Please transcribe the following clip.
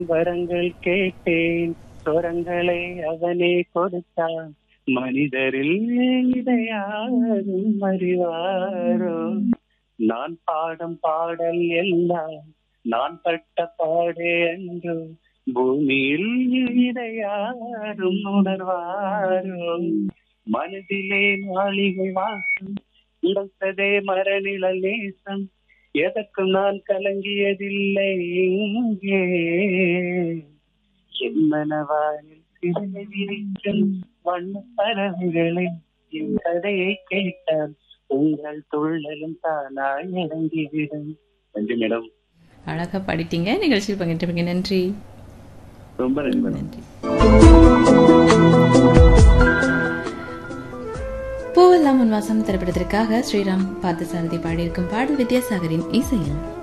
வரங்கள் கேட்டேன் சொரங்களை அவனே கொடுத்தான் மனிதரில் இதை யாரும் அறிவாரோ நான் பாடும் பாடல் எல்லாம் நான் பட்ட பாடே அன்றோ பூமியில் இதை யாரும் உணர்வாரோ மனதிலே மாளிகை வாசம் உடைத்ததே மரநிழல் நேசம் எதற்கும் நான் கலங்கியதில்லை இங்கே என் மனவானில் சிறுமை விரிக்கும் வண்ண பறவைகளை என் கதையை கேட்டால் உங்கள் துள்ளலும் தானாய் இறங்கிவிடும் நன்றி மேடம் அழகா பாடிட்டீங்க நிகழ்ச்சியில் பங்கேற்றீங்க நன்றி ரொம்ப நன்றி மேடம் நன்றி பூவெல்லாம் உன் வாசம் திரைப்படத்திற்காக ஸ்ரீராம் பார்த்தசாரதி பாடியிருக்கும் பாடல் வித்யாசாகரின் இசையில்